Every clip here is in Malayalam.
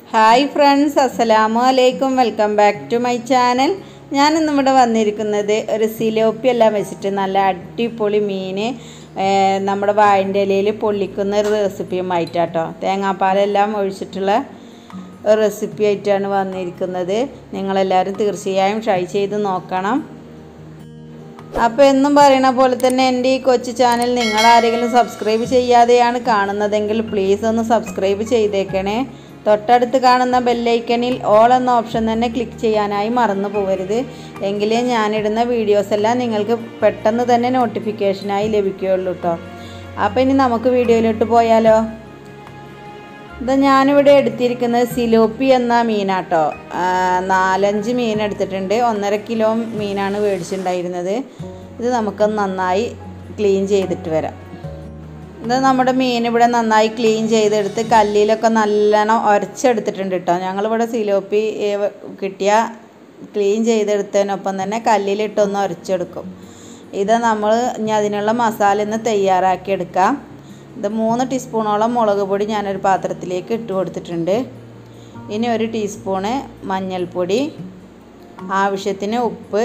ഹായ് ഫ്രണ്ട്സ് അസ്സലാമു അലൈക്കും welcome back to my channel ഞാൻ ഇന്നിവിടെ വന്നിരിക്കുന്നത് ഒരു സിലോപ്പി എല്ലാം വെച്ചിട്ട് നല്ല അടിപൊളി മീൻ ഏർ, നമ്മുടെ വാഴൻ്റെ ഇലയിൽ പൊള്ളിക്കുന്ന ഒരു റെസിപ്പിയുമായിട്ടാട്ടോ തേങ്ങാപ്പാലെല്ലാം ഒഴിച്ചിട്ടുള്ള ഒരു റെസിപ്പി ആയിട്ടാണ് വന്നിരിക്കുന്നത് നിങ്ങളെല്ലാവരും തീർച്ചയായും ട്രൈ ചെയ്ത് നോക്കണം അപ്പോൾ എന്നും പറയണ പോലെ തന്നെ എൻ്റെ ഈ കൊച്ചു ചാനൽ നിങ്ങൾ ആരെങ്കിലും സബ്സ്ക്രൈബ് ചെയ്യാതെയാണ് കാണുന്നതെങ്കിൽ പ്ലീസ് ഒന്ന് സബ്സ്ക്രൈബ് ചെയ്തേക്കണേ തൊട്ടടുത്ത് കാണുന്ന ബെല്ലൈക്കണിൽ ഓൾ എന്ന ഓപ്ഷൻ തന്നെ ക്ലിക്ക് ചെയ്യാനായി മറന്നു പോകരുത് എങ്കിലേ ഞാനിടുന്ന വീഡിയോസ് എല്ലാം നിങ്ങൾക്ക് പെട്ടെന്ന് തന്നെ നോട്ടിഫിക്കേഷനായി ലഭിക്കുകയുള്ളൂ കേട്ടോ അപ്പോൾ ഇനി നമുക്ക് വീഡിയോയിലോട്ട് പോയാലോ ഇത് ഞാനിവിടെ എടുത്തിരിക്കുന്നത് സിലോപ്പി എന്ന മീനാട്ടോ ആ, നാലഞ്ച് മീൻ എടുത്തിട്ടുണ്ട് ഒന്നര കിലോ മീനാണ് മേടിച്ചിട്ടുണ്ടായിരുന്നത് ഇത് നമുക്ക് നന്നായി ക്ലീൻ ചെയ്തിട്ട് വരാം ഇത് നമ്മുടെ മീൻ ഇവിടെ നന്നായി ക്ലീൻ ചെയ്തെടുത്ത് കല്ലിലൊക്കെ നല്ലോണം ഉരച്ചെടുത്തിട്ടുണ്ട് കേട്ടോ ഞങ്ങളിവിടെ സിലോപ്പി ഏ, കിട്ടിയ ക്ലീൻ ചെയ്തെടുത്തതിനൊപ്പം തന്നെ കല്ലിലിട്ടൊന്ന് ഉരച്ചെടുക്കും ഇത് നമ്മൾ ഇനി അതിനുള്ള മസാല ഒന്ന് തയ്യാറാക്കി എടുക്കാം ഇത് മൂന്ന് ടീസ്പൂണോളം മുളക് പൊടി ഞാനൊരു പാത്രത്തിലേക്ക് ഇട്ട് കൊടുത്തിട്ടുണ്ട് ഇനി ഒരു ടീസ്പൂണ് മഞ്ഞൾപ്പൊടി ആവശ്യത്തിന് ഉപ്പ്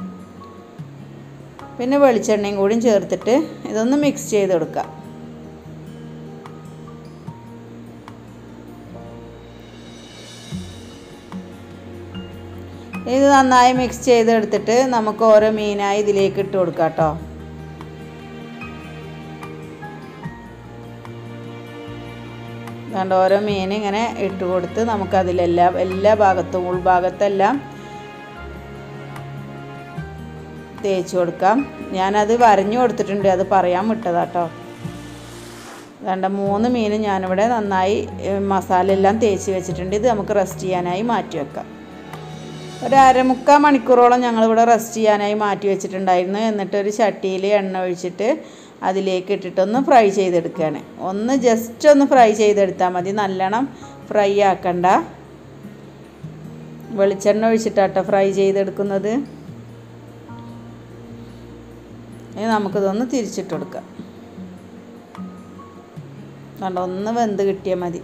പിന്നെ വെളിച്ചെണ്ണയും കൂടിയും ചേർത്തിട്ട് ഇതൊന്ന് മിക്സ് ചെയ്ത് കൊടുക്കാം ഇത് നന്നായി മിക്സ് ചെയ്തെടുത്തിട്ട് നമുക്ക് ഓരോ മീനായി ഇതിലേക്ക് ഇട്ട് കൊടുക്കാം കേട്ടോ അതുകൊണ്ട് ഓരോ മീൻ ഇങ്ങനെ ഇട്ട് കൊടുത്ത് നമുക്കതിലെല്ലാം എല്ലാ ഭാഗത്തും ഉൾഭാഗത്തെല്ലാം തേച്ച് കൊടുക്കാം ഞാനത് വരഞ്ഞു കൊടുത്തിട്ടുണ്ട് അത് പറയാൻ വിട്ടതാട്ടോ വേണ്ട മൂന്ന് മീൻ ഞാനിവിടെ നന്നായി ഏ, മസാല എല്ലാം തേച്ച് വെച്ചിട്ടുണ്ട് ഇത് നമുക്ക് റെസ്റ്റ് ചെയ്യാനായി മാറ്റി വെക്കാം ഒരു അരമുക്കാൽ മണിക്കൂറോളം ഞങ്ങളിവിടെ റെസ്റ്റ് ചെയ്യാനായി മാറ്റി വെച്ചിട്ടുണ്ടായിരുന്നു എന്നിട്ട് ഒരു ചട്ടിയിൽ എണ്ണ ഒഴിച്ചിട്ട് അതിലേക്ക് ഇട്ടിട്ടൊന്ന് ഫ്രൈ ചെയ്തെടുക്കുകയാണ് ഒന്ന് ജസ്റ്റ് ഒന്ന് ഫ്രൈ ചെയ്തെടുത്താൽ മതി നല്ലോണം ഫ്രൈ ആക്കണ്ട വെളിച്ചെണ്ണ ഒഴിച്ചിട്ടാട്ടോ ഫ്രൈ ചെയ്തെടുക്കുന്നത് ഇനി നമുക്കിതൊന്ന് തിരിച്ചിട്ട് കൊടുക്കാം കണ്ടോ ഒന്ന് വെന്ത് കിട്ടിയാൽ മതി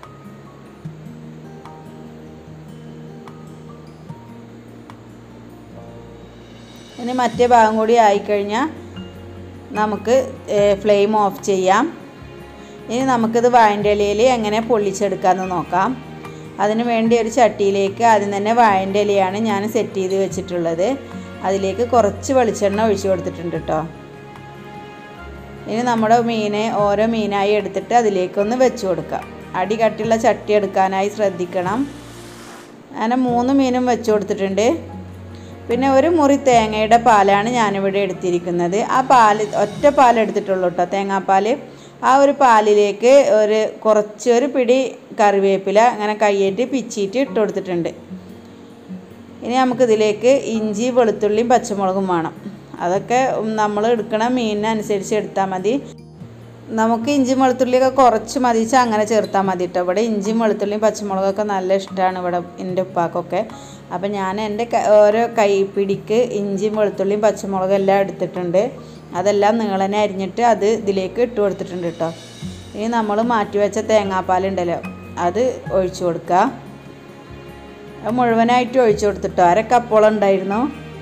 ഇനി മറ്റേ ഭാഗം കൂടി ആയിക്കഴിഞ്ഞാൽ നമുക്ക് ഫ്ലെയിം ഓഫ് ചെയ്യാം ഇനി നമുക്കിത് വാഴൻ്റെ ഇലയിൽ എങ്ങനെ പൊള്ളിച്ചെടുക്കാമെന്ന് നോക്കാം അതിന് വേണ്ടി ഒരു ചട്ടിയിലേക്ക് ആദ്യം തന്നെ വാഴൻ്റെ ഇലയാണ് ഞാൻ സെറ്റ് ചെയ്ത് വെച്ചിട്ടുള്ളത് അതിലേക്ക് കുറച്ച് വെളിച്ചെണ്ണ ഒഴിച്ച് കൊടുത്തിട്ടുണ്ട് കേട്ടോ ഇനി നമ്മുടെ മീനെ ഓരോ മീനായി എടുത്തിട്ട് അതിലേക്കൊന്ന് വെച്ച് കൊടുക്കാം അടി കട്ടിയുള്ള ചട്ടി എടുക്കാനായി ശ്രദ്ധിക്കണം അങ്ങനെ മൂന്ന് മീനും വെച്ച് കൊടുത്തിട്ടുണ്ട് പിന്നെ ഒരു മുറി തേങ്ങയുടെ പാലാണ് ഞാനിവിടെ എടുത്തിരിക്കുന്നത് ആ പാൽ ഒറ്റ പാൽ എടുത്തിട്ടുള്ളൂ കേട്ടോ തേങ്ങാപ്പാൽ ആ ഒരു പാലിലേക്ക് ഒരു കുറച്ച് ഒരു പിടി കറിവേപ്പില അങ്ങനെ കയ്യേറ്റ് പിച്ചിയിട്ട് ഇട്ട് കൊടുത്തിട്ടുണ്ട് ഇനി നമുക്കിതിലേക്ക് ഇഞ്ചി വെളുത്തുള്ളിയും പച്ചമുളകും വേണം അതൊക്കെ നമ്മൾ എടുക്കണ മീനിനനുസരിച്ച് എടുത്താൽ മതി നമുക്ക് ഇഞ്ചിയും വെളുത്തുള്ളിയൊക്കെ കുറച്ച് മതിച്ചാൽ അങ്ങനെ ചേർത്താൽ മതി കേട്ടോ ഇവിടെ ഇഞ്ചിയും വെളുത്തുള്ളിയും പച്ചമുളകൊക്കെ നല്ല ഇഷ്ടമാണ് ഇവിടെ എൻ്റെ ഉപ്പാക്കൊക്കെ അപ്പം ഞാൻ എൻ്റെ ക- ഓരോ കൈപ്പിടിക്ക് ഇഞ്ചിയും വെളുത്തുള്ളിയും പച്ചമുളകും എല്ലാം എടുത്തിട്ടുണ്ട് അതെല്ലാം നീളനെ അരിഞ്ഞിട്ട് അത് ഇതിലേക്ക് ഇട്ട് കൊടുത്തിട്ടുണ്ട് കേട്ടോ ഇനി നമ്മൾ മാറ്റി വെച്ച തേങ്ങാപ്പാലുണ്ടല്ലോ അത് ഒഴിച്ചു കൊടുക്കുക അത് മുഴുവനായിട്ട് ഒഴിച്ചു കൊടുത്തിട്ടോ അര കപ്പോളം ഉണ്ടായിരുന്നു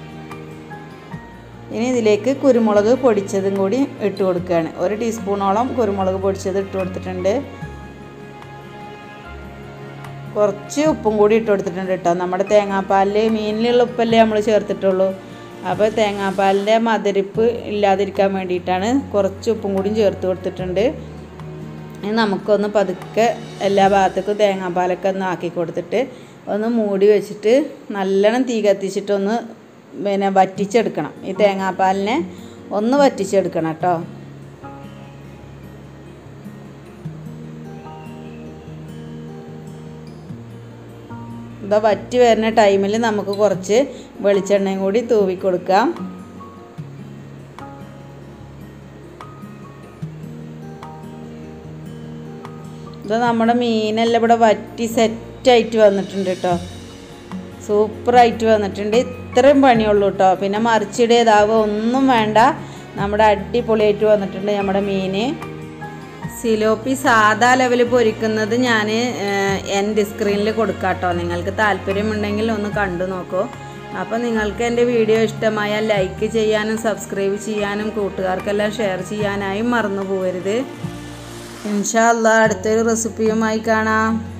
ഇനി ഇതിലേക്ക് കുരുമുളക് പൊടിച്ചതും കൂടി ഇട്ട് കൊടുക്കുകയാണ് ഒരു ടീസ്പൂണോളം കുരുമുളക് പൊടിച്ചത് ഇട്ട് കൊടുത്തിട്ടുണ്ട് കുറച്ച് ഉപ്പും കൂടി ഇട്ട് കൊടുത്തിട്ടുണ്ട് കേട്ടോ നമ്മുടെ തേങ്ങാപ്പാലിൽ മീനിലുള്ള ഉപ്പല്ലേ നമ്മൾ ചേർത്തിട്ടുള്ളൂ അപ്പോൾ തേങ്ങാപ്പാലിൻ്റെ മധുരിപ്പ് ഇല്ലാതിരിക്കാൻ വേണ്ടിയിട്ടാണ് കുറച്ച് ഉപ്പും കൂടിയും ചേർത്ത് കൊടുത്തിട്ടുണ്ട് ഇനി നമുക്കൊന്ന് പതുക്കെ എല്ലാ ഭാഗത്തേക്കും തേങ്ങാപ്പാലൊക്കെ ഒന്ന് ആക്കി കൊടുത്തിട്ട് ഒന്ന് മൂടി വെച്ചിട്ട് നല്ലോണം തീ കത്തിച്ചിട്ടൊന്ന് പിന്നെ വറ്റിച്ചെടുക്കണം ഈ തേങ്ങാപ്പാലിനെ ഒന്ന് വറ്റിച്ചെടുക്കണം കേട്ടോ ഇതാ വറ്റി വരുന്ന ടൈമിൽ നമുക്ക് കുറച്ച് വെളിച്ചെണ്ണയും കൂടി തൂവി കൊടുക്കാം ഇത് നമ്മുടെ മീനെല്ലാം ഇവിടെ വറ്റി സെറ്റായിട്ട് വന്നിട്ടുണ്ട് കേട്ടോ സൂപ്പറായിട്ട് വന്നിട്ടുണ്ട് ഇത്രയും പണിയുള്ളൂ കേട്ടോ പിന്നെ മറിച്ചിടേതാവുക ഒന്നും വേണ്ട നമ്മുടെ അടിപൊളിയായിട്ട് വന്നിട്ടുണ്ട് നമ്മുടെ മീൻ സിലോപ്പി സാധാ ലെവൽ പൊരിക്കുന്നത് ഞാൻ എൻ്റെ സ്ക്രീനിൽ കൊടുക്കാം കേട്ടോ നിങ്ങൾക്ക് താല്പര്യമുണ്ടെങ്കിൽ ഒന്ന് കണ്ടു നോക്കൂ അപ്പോൾ നിങ്ങൾക്ക് എൻ്റെ വീഡിയോ ഇഷ്ടമായാൽ ലൈക്ക് ചെയ്യാനും സബ്സ്ക്രൈബ് ചെയ്യാനും കൂട്ടുകാർക്കെല്ലാം ഷെയർ ചെയ്യാനായും മറന്നു പോകരുത് ഇൻഷാ അല്ലാ അടുത്തൊരു റെസിപ്പിയുമായി കാണാം